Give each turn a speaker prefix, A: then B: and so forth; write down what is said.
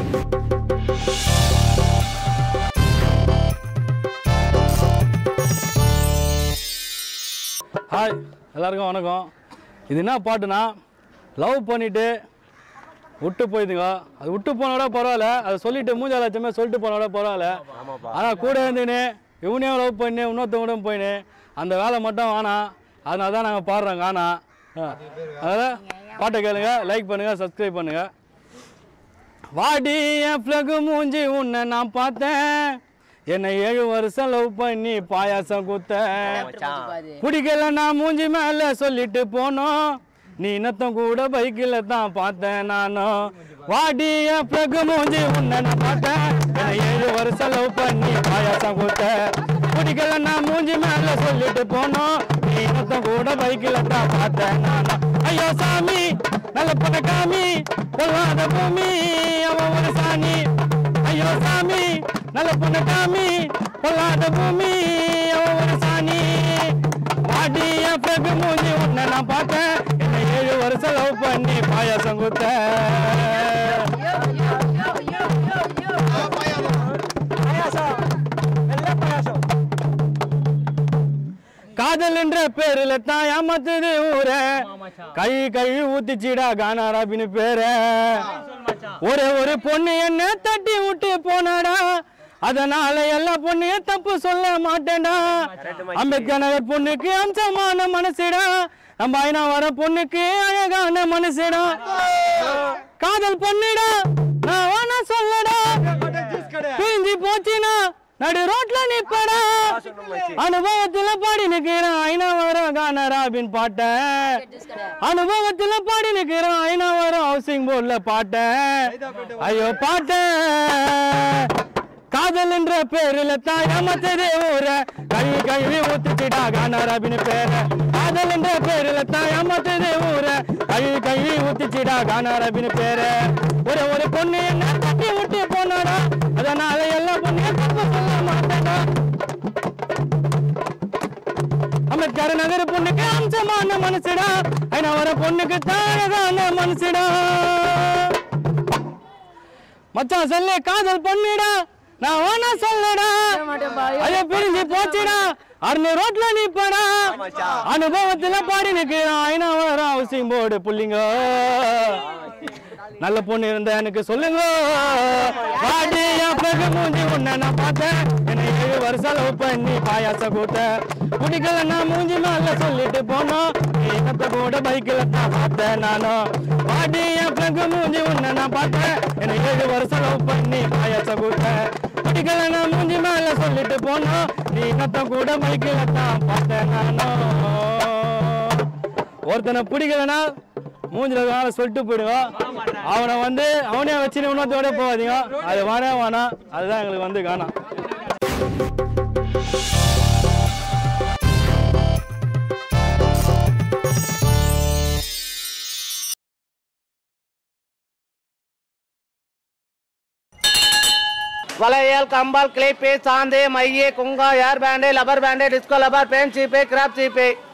A: hi எல்லாருக்கும் வணக்கம் இது என்ன பாட்டுனா லவ் பண்ணிட்டு விட்டு போயிதுங்க அது விட்டு போனோட பரவாயில்ல அதை சொல்லிட்டு மூஞ்சால லட்சமே சொல்லிட்டு போனோட பரவாயில்ல ஆனால் கூட இருந்துன்னு இவனையும் லவ் பண்ணி இன்னொருத்தவங்க போயின்னு அந்த வேலை மட்டும் வேணாம் அதனால தான் நாங்கள் பாடுறோம் காணா அதனால் பாட்டை கேளுங்க லைக் பண்ணுங்கள் சப்ஸ்கிரைப் பண்ணுங்கள் வாடி என் ஃப்ளகு மூஞ்சி உன்னை நான் பார்த்தேன் என்னை ஏழு வருஷம் லவ் பண்ணி பாயாசம் குத்த பிடிக்கல நான் மூஞ்சி மேல சொல்லிட்டு போனோம் நீ இன்னத்தம் கூட பைக்கில் தான் பார்த்தேன் நானும் வாடி என் பிளகு மூஞ்சி உன்னை நான் பார்த்தேன் என்னை ஏழு வருஷம் லவ் பண்ணி பாயாசம் குத்த பிடிக்கல நான் மூஞ்சி மேல சொல்லிட்டு போனோம் நீ இன்னத்தம் கூட பைக்கில் தான் பார்த்தேன் நானும் ஐயோ சாமி நல்ல பணக்காமி கொள்ளாத பூமி அவன் ஒரு சாணி ஐயோ சாமி நல்ல பொண்ணு காமி பொல்லாத பூமி அவன் ஒரு சாணி வாடி என் பிறகு மூஞ்சி உன்னை நான் பார்த்தேன் என்னை ஏழு வருஷம் லவ் பண்ணி பாயாசம் குத்த காதல் என்ற பேருல தான் ஏமாத்துது ஊர கை கை ஊத்திச்சிடா கானாராபின்னு பேர ஒரே ஒரு பொண்ணு என்ன தட்டி விட்டு போனாடா அதனால எல்லா பொண்ணையும் தப்பு சொல்ல மாட்டேன்டா அம்பேத்கர் நகர் பொண்ணுக்கு அம்சமான மனசுடா நம்ம ஐநா வர பொண்ணுக்கு அழகான மனசுடா காதல் பொண்ணுடா நான் வேணா சொல்லடா பிரிஞ்சு போச்சுனா நடு ரோட்ல நிப்படா அனுபவத்துல பாடி நிக்கிறேன் ஐநா வரும் கானராபின் பாட்ட அனுபவத்துல பாடி நிக்கிறேன் ஐநா வரும் ஹவுசிங் போர்ட்ல பாட்ட ஐயோ பாட்ட காதல் என்ற பேருல தான் ஏமாத்தது ஊர கழுவி கழுவி ஊத்துச்சிடா கானராபின் பேர காதல் என்ற பேருல தான் ஏமாத்தது ஊர கழுவி கழுவி ஊத்துச்சிடா கானராபின் பேர ஒரு ஒரு பொண்ணு என்ன தட்டி விட்டு போனாடா அதனால எல்லா பொண்ணையும் தப்பு சொல்ல மாட்டேடா அம்பேத்கர் நகர் பொண்ணுக்கு அம்சமான மனசுடா ஐநா வர பொண்ணுக்கு தாழகான மனசுடா மச்சான் சொல்லு காதல் பண்ணிடா நான் வேணா சொல்லடா ஐயோ பிரிஞ்சு போச்சுடா அறுநூறு ரோட்ல நிப்படா அனுபவத்துல பாடி நிக்கிறான் ஐநா வர ஹவுசிங் போர்டு புள்ளிங்க நல்ல பொண்ணு இருந்தா எனக்கு சொல்லுங்க வாடி என் பிறகு மூஞ்சி உன்னை நான் பார்த்தேன் என்னை ஏழு வருஷம் லவ் பண்ணி பாயாச கூத்த பிடிக்கல நான் மூஞ்சி மேல சொல்லிட்டு போனோம் நீ என்னத்த கூட பைக்கில் தான் பார்த்தேன் நானும் வாடி என் பிறகு மூஞ்சி உன்னை நான் பார்த்தேன் என்னை ஏழு வருஷம் லவ் பண்ணி பாயாச கூத்த பிடிக்கல நான் மூஞ்சி மேல சொல்லிட்டு போனோம் நீ என்னத்த கூட பைக்கில் தான் பார்த்தேன் நானும் ஒருத்தனை பிடிக்கலனா மூஞ்சில வேலை சொல்லிட்டு போயிடுவோம் அவனை வந்து அவனே வச்சு இன்னொருத்தோட போகாதீங்க அது வேணா வேணாம் அதுதான் எங்களுக்கு வந்து காணாம்
B: வளையல் கம்பால் கிளிப்பு சாந்து மைய குங்கா hair band rubber band disco rubber band சீப்பு கிராப் சீப்பு